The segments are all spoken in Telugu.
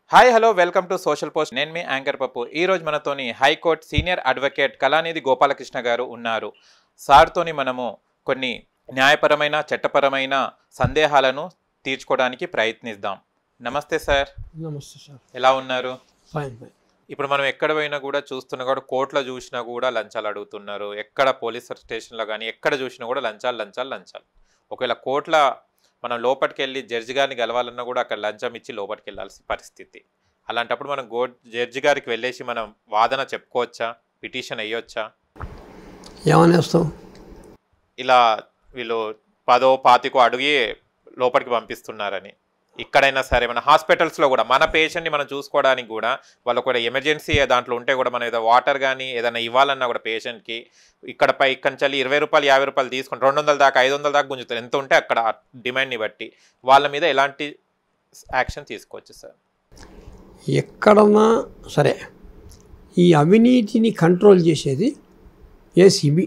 Hi hello welcome to Social Post నేను మీ యాంకర్ పప్పు ఈ రోజు మనతోని high court senior advocate Kalanidhi Gopalakrishna garu ఉన్నారు సార్తోని మనము కొన్ని న్యాయపరమైన చట్టపరమైన సందేహాలను తీర్చుకోవడానికి ప్రయత్నిద్దాం నమస్తే సార్ నమస్తే సార్ ఎలా ఉన్నారు ఫైన్ ఫైన్ ఇప్పుడు మనం ఎక్కడ పోయినా కూడా చూస్తున్నా కూడా కోర్టులో చూసినా కూడా లంచాలు అడుగుతున్నారు ఎక్కడ పోలీస్ స్టేషన్లో కానీ ఎక్కడ చూసినా కూడా లంచాలు లంచాలు లంచాలు ఒకవేళ కోర్టులో మనం లోపలికి వెళ్ళి జడ్జి గారిని గెలవాలన్నా కూడా అక్కడ లంచం ఇచ్చి లోపలికి వెళ్ళాల్సిన పరిస్థితి అలాంటప్పుడు మనం గో జడ్జి గారికి వెళ్ళేసి మనం వాదన చెప్పుకోవచ్చా పిటిషన్ వేయొచ్చా ఏమని వేస్తావు ఇలా వీళ్ళు పదో పాతికో అడిగి లోపలికి పంపిస్తున్నారని ఇక్కడైనా సరే మన హాస్పిటల్స్లో కూడా మన పేషెంట్ని మనం చూసుకోవడానికి కూడా వాళ్ళకు కూడా ఎమర్జెన్సీ దాంట్లో ఉంటే కూడా మనం ఏదో వాటర్ కానీ ఏదైనా ఇవ్వాలన్నా కూడా పేషెంట్కి ఇక్కడ పై కంచెల్లి ఇరవై రూపాయలు యాభై రూపాయలు తీసుకొని రెండు వందల దాకా ఐదు వందల దాకా గుంజుతారు ఎంత ఉంటే అక్కడ డిమాండ్ని బట్టి వాళ్ళ మీద ఎలాంటి యాక్షన్ తీసుకోవచ్చు సార్ ఎక్కడన్నా సరే ఈ అవినీతిని కంట్రోల్ చేసేది ఏసీబీ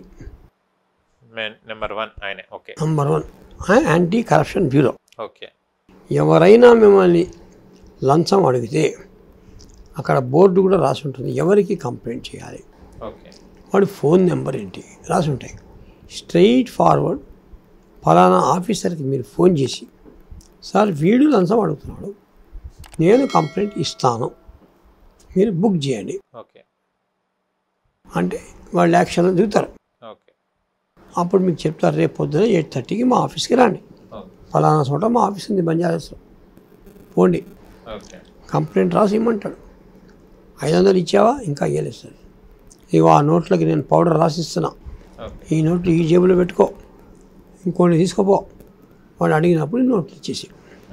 నెంబర్ వన్ ఆయనే okay number one anti corruption bureau okay ఎవరైనా మిమ్మల్ని లంచం అడిగితే అక్కడ బోర్డు కూడా రాసి ఉంటుంది ఎవరికి కంప్లైంట్ చేయాలి ఓకే వాడి ఫోన్ నెంబర్ ఏంటి రాసి ఉంటాయి స్ట్రైట్ ఫార్వర్డ్ ఫలానా ఆఫీసర్కి మీరు ఫోన్ చేసి సార్ వీడు లంచం అడుగుతున్నాడు నేను కంప్లైంట్ ఇస్తాను మీరు బుక్ చేయండి ఓకే అంటే వాళ్ళు యాక్షన్లో దిగుతారు ఓకే అప్పుడు మీకు చెప్తారు రేపు పొద్దున ఎయిట్ థర్టీకి మా ఆఫీస్కి రండి ఫలానా చోట మా ఆఫీస్ ఉంది బంజారాస్లో పోండి ఓకే కంప్లైంట్ రాసి ఇమ్మంటాడు ఐదు వందలు ఇచ్చావా ఇంకా ఇవ్వలేదు సార్ ఇగో ఆ నోట్లకి నేను పౌడర్ రాసిస్తున్నా ఓకే ఈ నోట్లు ఈ జేబులో పెట్టుకో ఇంకోటి తీసుకోపో వాడు అడిగినప్పుడు ఈ నోట్లు ఇచ్చేసి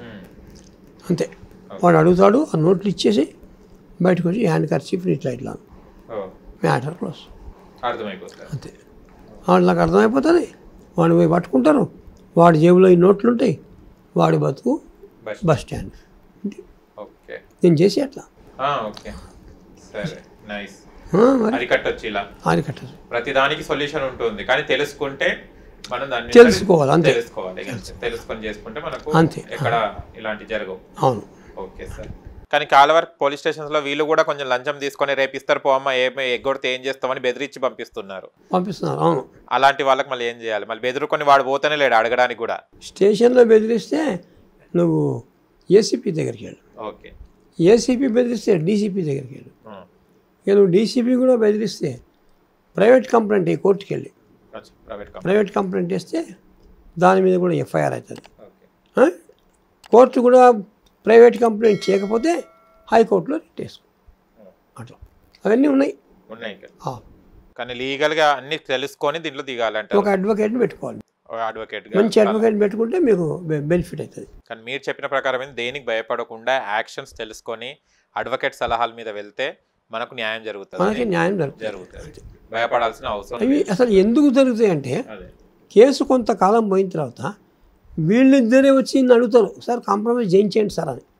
అంతే వాడు అడుగుతాడు ఆ నోట్లు ఇచ్చేసి బయటకు వచ్చి హ్యాండ్ కర్చీఫ్ ఇట్లా ఇట్లా మ్యాటర్ క్లోజ్ అర్థమైపోతుంది అంతే వాళ్ళకి అర్థమైపోతుంది వాడిని పోయి పట్టుకుంటారు వాడి జేబులో ఈ నోట్లు ఉంటాయి వాడి బతుకు బస్ బస్ స్టాండ్ ఓకే నేను చేసి అట్లా ఓకే సరే నైస్ ఆ, మరి అరికట్టొచ్చు ఇలా ఆరికట్టదు ప్రతి దానికి సొల్యూషన్ ఉంటుంది కానీ తెలుసుకుంటే మనం దాన్ని తెలుసుకోవాలి, అంతే. తెలుసుకోవాలి అంతే. తెలుసుకొని చేసుకుంటే మనకు అంతే. ఎక్కడ ఇలాంటి జరగవు అవును ఓకే సార్ కానీ కాలవర్ పోలీస్ స్టేషన్స్ లో వీళ్ళు కూడా కొంచెం లంచం తీసుకొని రేపు ఇస్తారు పోమ్మ ఏమి ఎగ్గొడితే ఏం చేస్తామని బెదిరించి పంపిస్తున్నారు పంపిస్తున్నారు అవును అలాంటి వాళ్ళకి మళ్ళీ ఏం చేయాలి మళ్ళీ బెదురుకొని వాడు పోతేనే లేడు అడగడానికి కూడా స్టేషన్లో బెదిరిస్తే నువ్వు ఏసీపీ దగ్గరికి వెళ్ళు ఓకే ఏసీపీ బెదిరిస్తే డీసీపీ దగ్గరికి వెళ్ళు ఇక నువ్వు డీసీపీ కూడా బెదిరిస్తే ప్రైవేట్ కంప్లైంట్ ఈ కోర్టుకి వెళ్ళి ప్రైవేట్ కంపెనీ ప్రైవేట్ కంప్లైంట్ చేస్తే దాని మీద కూడా ఎఫ్ఐఆర్ అవుతుంది ఓకే ఆ? కోర్టు కూడా ప్రైవేట్ కంప్లైంట్ చేయకపోతే హైకోర్టులో రిట్ వేసుకో అట్లా అవన్నీ ఉన్నాయి ఉన్నాయి ఇక్కడ ఆ. కానీ లీగల్ గా అన్ని తెలుసుకొని దీంట్లో దిగాలంట ఒక అడ్వకేట్ని పెట్టుకోవాలి అడ్వకేట్ మంచి అడ్వకేట్ పెట్టుకుంటే మీకు బెనిఫిట్ అవుతుంది కానీ మీరు చెప్పిన ప్రకారం ఏంది, దేనికి భయపడకుండా యాక్షన్స్ తెలుసుకొని అడ్వకేట్ సలహాల మీద వెళ్తే మనకు న్యాయం మనకి జరుగుతుంది న్యాయం జరుగుతుంది జరుగుతుంది భయపడాల్సిన అవసరం అవి అసలు ఎందుకు జరుగుతాయి అంటే అదే కేసు కొంతకాలం పోయిన తర్వాత వీళ్ళిద్దరే వచ్చి ఈయన్ని అడుగుతారు సార్ కాంప్రమైజ్ చేయించండి సార్ అని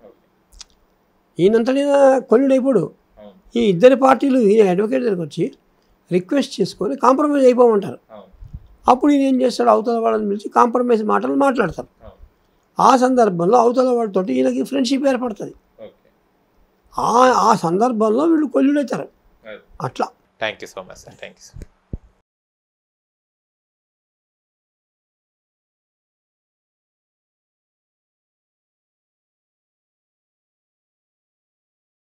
ఈయనంతటి కొల్లుడైపోడు అవును ఈ ఇద్దరి పార్టీలు ఈయన అడ్వకేట్ దగ్గరికి వచ్చి రిక్వెస్ట్ చేసుకొని కాంప్రమైజ్ అయిపోమంటారు అవును అప్పుడు ఈయన ఏం చేస్తాడు అవతల వాళ్ళని పిలిచి కాంప్రమైజ్ మాటలు మాట్లాడతారు అవును ఆ సందర్భంలో అవతల వాళ్ళతో ఈయనకి ఫ్రెండ్షిప్ ఏర్పడుతుంది ఓకే ఆ ఆ సందర్భంలో వీళ్ళు కొల్లుడవుతారు అట్లా thank you so much sir thank you sir